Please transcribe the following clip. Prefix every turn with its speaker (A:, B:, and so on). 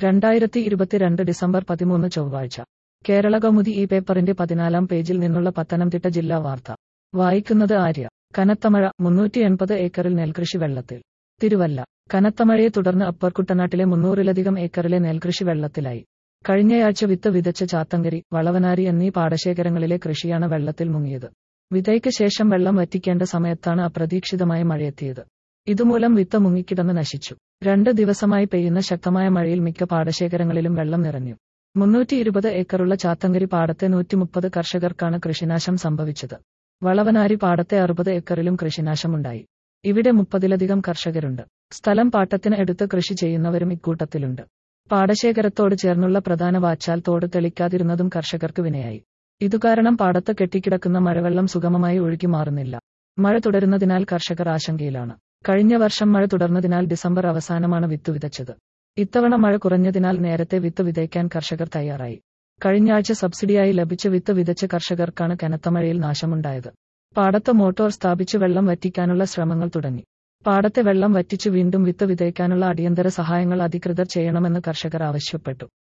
A: രണ്ടായിരത്തി ഇരുപത്തിരണ്ട് ഡിസംബർ പതിമൂന്ന് ചൊവ്വാഴ്ച കേരള കൗമുദി ഈ പേപ്പറിന്റെ പതിനാലാം പേജിൽ നിന്നുള്ള പത്തനംതിട്ട ജില്ലാ വാർത്ത വായിക്കുന്നത് ആര്യ കനത്ത മഴ മുന്നൂറ്റി എൺപത് ഏക്കറിൽ നെൽകൃഷി വെള്ളത്തിൽ തിരുവല്ല കനത്ത മഴയെ തുടർന്ന് അപ്പർ കുട്ടനാട്ടിലെ മുന്നൂറിലധികം ഏക്കറിലെ നെൽകൃഷി വെള്ളത്തിലായി കഴിഞ്ഞയാഴ്ച വിത്ത് വിതച്ച ചാത്തങ്കരി വളവനാരി എന്നീ പാടശേഖരങ്ങളിലെ കൃഷിയാണ് വെള്ളത്തിൽ മുങ്ങിയത് വിതയ്ക്ക് ശേഷം വെള്ളം വറ്റിക്കേണ്ട സമയത്താണ് അപ്രതീക്ഷിതമായ മഴയെത്തിയത് ഇതുമൂലം വിത്ത് മുങ്ങിക്കിടന്ന് നശിച്ചു രണ്ട് ദിവസമായി പെയ്യുന്ന ശക്തമായ മഴയിൽ മിക്ക പാടശേഖരങ്ങളിലും വെള്ളം നിറഞ്ഞു മുന്നൂറ്റി ഇരുപത് ഏക്കറുള്ള ചാത്തങ്കരി പാടത്തെ നൂറ്റിമുപ്പത് കർഷകർക്കാണ് കൃഷിനാശം സംഭവിച്ചത് വളവനാരി പാടത്തെ അറുപത് ഏക്കറിലും കൃഷിനാശമുണ്ടായി ഇവിടെ മുപ്പതിലധികം കർഷകരുണ്ട് സ്ഥലം പാട്ടത്തിന് എടുത്ത് കൃഷി ചെയ്യുന്നവരും ഇക്കൂട്ടത്തിലുണ്ട് പാടശേഖരത്തോട് ചേർന്നുള്ള പ്രധാന വാച്ചാൽ തോട് തെളിക്കാതിരുന്നതും കർഷകർക്ക് വിനയായി ഇതുകാരണം പാടത്ത് കെട്ടിക്കിടക്കുന്ന മഴവെള്ളം സുഗമമായി ഒഴുകി മാറുന്നില്ല മഴ തുടരുന്നതിനാൽ കർഷകർ ആശങ്കയിലാണ് കഴിഞ്ഞ വർഷം മഴ തുടർന്നതിനാൽ ഡിസംബർ അവസാനമാണ് വിത്ത് വിതച്ചത് ഇത്തവണ മഴ കുറഞ്ഞതിനാൽ നേരത്തെ വിത്ത് വിതയ്ക്കാൻ കർഷകർ തയ്യാറായി കഴിഞ്ഞയാഴ്ച സബ്സിഡിയായി ലഭിച്ച വിത്ത് വിതച്ച കർഷകർക്കാണ് കനത്ത മഴയിൽ നാശമുണ്ടായത് പാടത്ത് മോട്ടോർ സ്ഥാപിച്ച് വെള്ളം വറ്റിക്കാനുള്ള ശ്രമങ്ങൾ തുടങ്ങി പാടത്തെ വെള്ളം വറ്റിച്ചു വീണ്ടും വിത്ത് വിതയ്ക്കാനുള്ള അടിയന്തര സഹായങ്ങൾ അധികൃതർ ചെയ്യണമെന്ന് കർഷകർ ആവശ്യപ്പെട്ടു